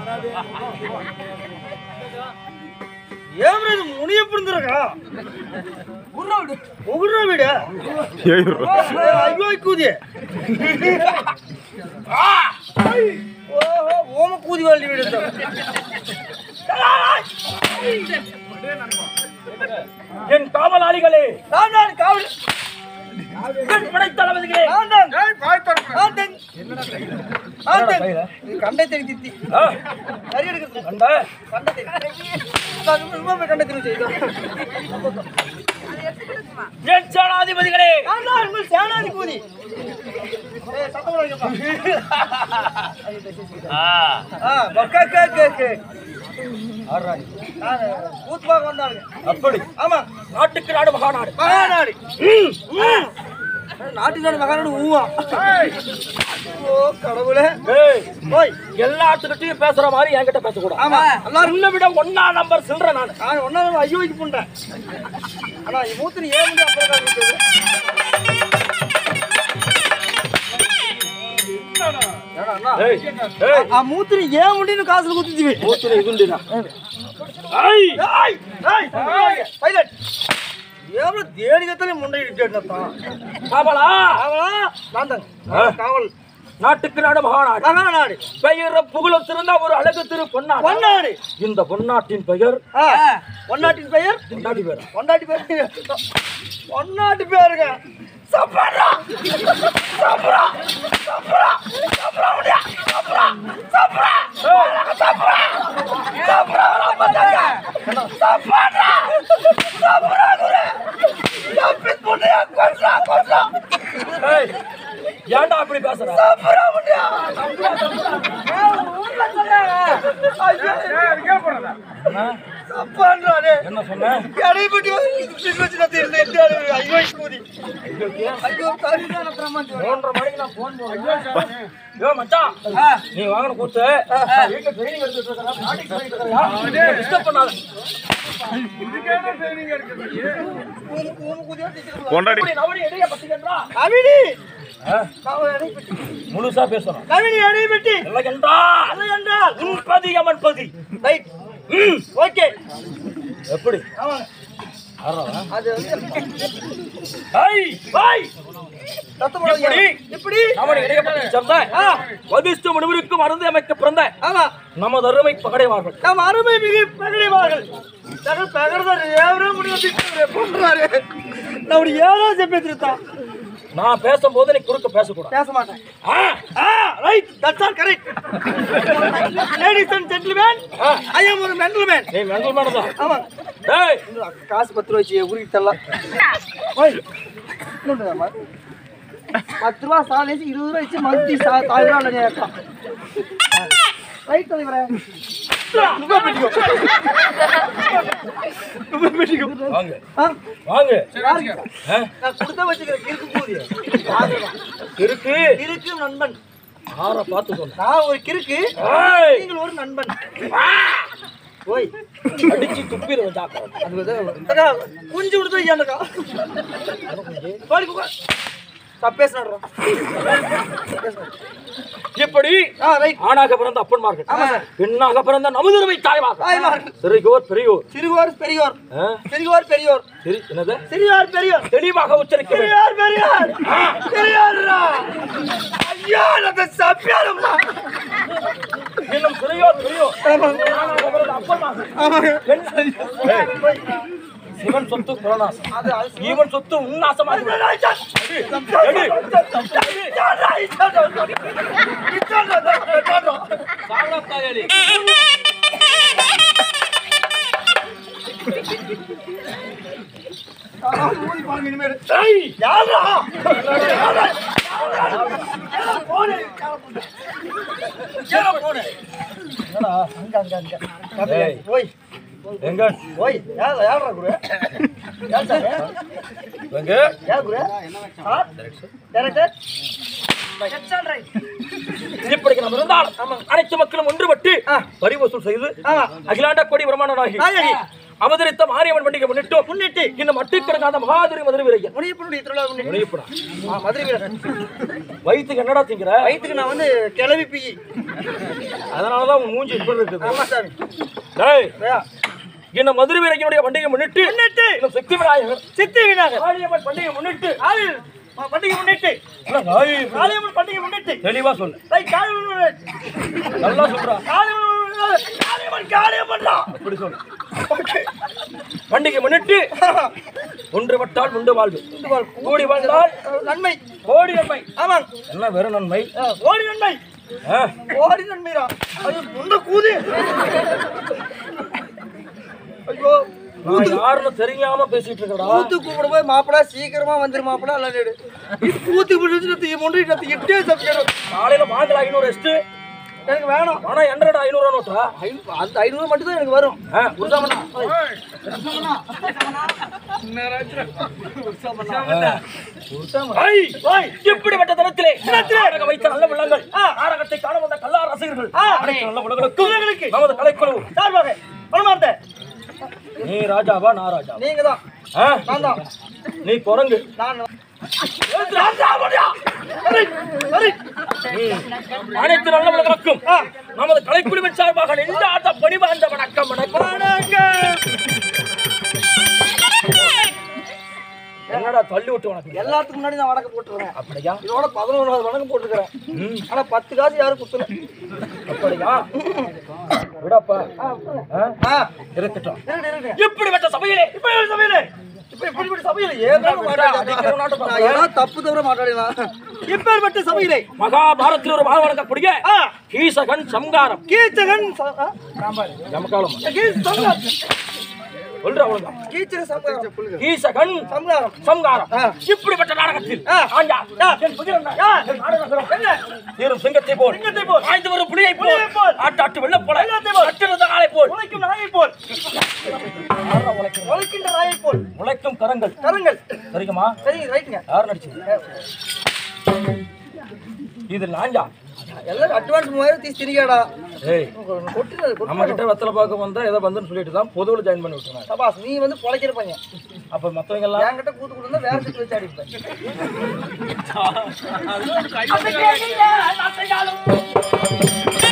ஏன் இது முனிய புரிந்துருக்கா உகுற வீடு ஐயோ கூதி ஓஹோ ஓம கூதி வாழ்டி வீடு இது. என் காவலாளிகளே நான் தான் காவல் என் படைத்தளபதிகளே நான் தான் நான் தான் நான் தான் இது கண்டை தெரி தித்தி ஆ, கறி எடுக்கிறது கண்ட கண்டை தெரி நான் சும்மா சும்மா போய் கண்டை தெரி செய்தோம் என் சேனாதிபதிகளே நான் தான் உங்கள் சேனாதி கூதி ஏய் சத்தம் போடாதீங்கப்பா ஆ, ஆ பக்கா கே கே கே நான் கூத்து பார்க்க வந்தாளுங்க அப்படி ஆமா நாட்டுக்கு நாடு மகாநாடு மகாநாடு நாட்டு நாடு மகாநாடு ஊவா ஓ கடவுளே ஏய், ஓய் எல்லா ஆட்டுக்கிட்டையும் பேசுற மாதிரி என்கிட்ட பேசக்கூடாது ஆமா எல்லாரும் உன்னை விட ஒன்னா நம்பர் சில்ற நான் நான் ஒன்னா ஐயோ வைக்க பண்றேன் ஆனா இ மூத்திரி ஏன் முடியும் அப்புறம் தான் இருக்குது. ஏடா அண்ணா, ஏய், ஏய், ஆ மூத்திரி ஏன் முடியும் காசுல குத்திச்சுவி மூச்சுல இதுண்டுடா. ஏய், ஏய் ஏய் பைலட் எவ்வளவு தேடி கத்தாலே முண்டை இடிச்சேன் காவலா அவளா நான் தான் காவல் நாட்டுக்கு நாடு மகாநாடு மகாநாடு பெயர புகழ சிறந்த ஒரு அழகு திரு பொன்னாடு பொன்னாடு இந்த பொன்னாட்டின் பெயர் ஆ, பொன்னாட்டின் பெயர் பொன்னாடி பேர் பொன்னாட்டி பேர் பொன்னாட்டி பேருங்க சப்பரா சப்பரா சப்பரா சப்பரா முடியா சப்பரா சப்பரா சப்பரா சப்பரா சப்பரா சப்பரா சப்பரா குரு சப்பித் முடியா கொன்றா கொன்றா ஏய், ஏன்டா அப்படி பேசுற சப்பரா முடியா ஊர்ல சொன்னாங்க ஐயோ சப்பான்றானே என்ன சொன்ன கடைபட்டி வச்சு ஐயோ கூதி ஐயோ தாரிதான பிரம்மன் மூன்றரை மணிக்கு நான் போன் போடுறேன் யோ மச்சான் நீ வாங்கின கூத்து வீட்டுல ட்ரைனிங் எடுத்துட்டு இருக்கறா நாட்டிக் பண்ணிட்டு இருக்கறியா டிஸ்டர்ப் பண்ணாத கொண்டாடி இப்படி நவடி எடைய பத்திக்கன்றா கவினி காவல் அடைபட்டி முழுசா பேசணும் கவினி அடைபட்டி இல்லை என்றால் அது என்றால் உன் பதி அவன் பதி ரைட் ஓகே எப்படி ஆமாங்க ஆறாவா? அது வந்து ஐய் பாய் சத்தம் போடாதீங்க. எப்படி? இப்படி அவனை இடைய பத்தி சேர்ந்த வதிஷ்ட முனிவருக்கு மருந்து அமைக்க பிறந்த ஆமா நமது அருமை பகடைவார்கள் நம்ம அருமை மிகு பகடைவார்கள் தகல் பகர்தான் ஏவரே முடியும் பண்றாரு நான் ஏதோ செப்பி திருத்தான் நான் பேசும்போது நீ குறுக்க பேசக்கூடாது பேச மாட்டேன் ஆ, ஆ right that's all correct ladies and gentleman ah. I am ஒரு மென்டல்மேன் நீ மெண்டல் மேனதா ஆமா டேய் காசு பத்து ரூபாய் வச்சு உருக்கி தரலாம் ஓய் இன்னொன்று தாம்மா. பத்து ரூபா சாலை வச்சு இருபது ரூபாய் வச்சு மந்தி சா தாய் ரூபா இல்லை அக்கா ரைட் தலைவரே ரொம்ப பிடிக்கும் ரொம்ப பிடிக்கும் வாங்க ஆ வாங்க யாருக்கு? ஆ, நான் கொடுத்த வச்சுக்கிறேன் இருக்கு போது இருக்கு இருக்கு நண்பன் ஆற பார்த்து சொன்ன நான் ஒரு கிறுக்கு ஏய், நீங்கள் ஒரு நண்பன் ஓய் அடிச்சு துப்பிடுவேன் ஜாக்கிரதை. அது வந்து அக்கா, குஞ்சு கொடுத்தா ஏன்டா கோழி குக்கா தப்பேசினாடுறோம் இப்படி ஆ ரைட் ஆணாக பிறந்த அப்பன்மார்கள் ஆமா சார். பெண்ணாக பிறந்த நமதுரிமை தாய்மார்கள் தாய்மார்கள். சிறுகோர் பெரியோர் சிறுவோர் பெரியோர் ஆ, சிறுவோர் பெரியோர் சரி என்னது சிறியோர் பெரியோர் தெளிவாக உச்சரிக்க வேண்டும். பெரியார் பெரியார் பெரியார்ரா ஐயா நம்ம சப்பியாரம்மா இன்னும் சிறையோர் பெரியோர் ஆணாக பிறந்த அப்பன்மார்கள் ஆமாங்க பெண் ஏய், சிவன் சொத்து புறநாசம் அது அது இவன் சொத்து உன்னாசமாக சாகத்தாயலி ஏய், யாரா ஏய், ஓய் எங்க ஓய் யாரா யாரா குரு யார் சார் எங்க யார் குரு சார் டைரக்டர் இப்படிக்கு நாம் இருந்தால் அனைத்து மக்களும் ஒன்றுபட்டு ஆ. வரி வசூல் செய்து ஆமா அகிலாண்ட கோடி பிரமாணனாகி நாயகி. அவதரித்த மாரியம்மன் பண்டிகை முன்னிட்டு முன்னிட்டு இந்த மட்டு கிடக்காத மகாதிரி மதுரை வீரர்கள் முனியப்பனுடைய திருவிழா முன்னிட்டு. முனியப்படா ஆ, மதுரை வீரன் வயிற்றுக்கு என்னடா திங்கிற வயிற்றுக்கு நான் வந்து கிளவி பி அதனாலதான் உன் மூஞ்சி இப்படி இருக்குது ஆமா சாமி டேய் ஐயா, இந்த மதுரை வீரர்களுடைய பண்டிகை முன்னிட்டு முன்னிட்டு இந்த சக்தி விநாயகர் சித்தி விநாயகர் மாரியம்மன் பண்டிகை முன்னிட்டு ஆவில், ஆ, பண்டிகை முன்னிட்டு என்ன நாய் காளியம்மன் பண்டிகை முன்னிட்டு தெளிவா சொல்லு டேய், காளியம்மன் நல்லா சொல்றா காளியம்மன் காளியம்மன் காளியம்மன் தான். இப்படி சொல்லு பண்டிகை முன்னிட்டு ஒன்றுபட்டால் உண்டு வாழ்வு கூடி வாழ்ந்தால் நன்மை கோடி நன்மை ஆமாங்க என்ன வெறும் நன்மை ஆ, ஓடி நன்மை ஆ, ஓடி நன்மைரா அது முன்ன கூதி ஐயோ நான் யாருன்னு தெரியாம பேசிட்டு இருக்கடா கூத்து கூப்பிட போய் மாப்பிளா சீக்கிரமா வந்துரு மாப்பிளா அல்ல கூத்து பிடிச்சி முன்னிட்டு இட்டே சப்ஜெக்ட் காலையில வாங்கல ஐநூறு எஸ்ட் எனக்கு வேணும் ஆனா எண்டரடா ஐநூறு நோட்டா ஐநூ- அந்த ஐநூறு மட்டும் தான் எனக்கு வரும் ஆ, உருசாமண்ணா. ஐ, ஐ, இப்படிப்பட்ட தரத்திலே நாடக வைத்த நல்ல உள்ளங்கள் நாடகத்தை காண வந்த கல்லார் ரசிகர்கள் அனைத்து நல்ல உள்ளங்களுக்கு நமது கலைக்குழு சார்பாக பணமார்த்த நீ ராஜாவா நான் ராஜா நீங்க தான் ஆ? நான் தான் நீ குரங்கு நான் ம். அனைத்து நல்ல உள்ளங்களுக்கும் நமது கலைக்குழுவின் சார்பாக நெஞ்ச ஆட்ட பணிவார்ந்த வணக்கம் வணக்கம் என்னடா தள்ளி விட்டு வணக்கம் எல்லாத்துக்கும் முன்னாடி நான் வணக்கம் போட்டுருக்கேன் அப்படியா இதோட பதினொன்றாவது வணக்கம் போட்டுக்கிறேன் ம், ஆனா பத்து காசு யாரும் குத்துல அப்படியா விடப்பா ஆ? ஆ இருக்கட்டும் இருக்கு இருக்கு இப்படிப்பட்ட சபையிலே இப்ப ஒரு சபையில இப்ப இப்படிப்பட்ட சபையில ஏதாவது அடிக்கிற நாட்டு நான் ஏதாவது தப்பு தவிர மாட்டாடினா இப்பேற்பட்ட சபையிலே மகாபாரத்தில் ஒரு மகா வழங்கக்கூடிய கீசகன் சம்காரம் கீச்சகன் ச- ஆ? நமக்காலம் கீ- சம்காரம். சொல்ற அவ்வளவுதான் கீச்சக சம்காரம். கீசகன் சம்காரம். சம்காரம் ஆ. இப்படிப்பட்ட நாடகத்தில் ஆ. ஆண்டா, என் புதிரண்ணா, என் நாடகம் என்ன? தீரும் சிங்கத்தை போல் சிங்கத்தை போல் ஆய்ந்து வரும் புலியை போல் ஆட்டாட்டு வெள்ள போல கட்டிருந்த ஆளை போல் உழைக்கும் நாயை போல் உழைக்கின்ற நாயை போல் உழைக்கும் கரங்கள் கருங்கள் தெரியுமா சரி ரைட்டுங்க யார் நடிச்சது இது நாஞ்சா எல்லாரும் அட்வான்ஸ் மூவாயிரம் தீஸ் திரிக்காடா ஏய் கொட்டு நம்ம கிட்ட வெத்தலை பார்க்க வந்தா ஏதோ வந்துன்னு சொல்லிட்டு தான் பொதுவில் ஜாயின் பண்ணி விட்டுருந்தாங்க சபாஸ் நீ வந்து பொழைக்கிற பையன் அப்ப மத்தவங்க எல்லாம் என்கிட்ட கூத்து கொடுத்தா வேற செட்டு வச்சு அடிப்பேன் அது கேட்கல, நான் செய்யாலும்.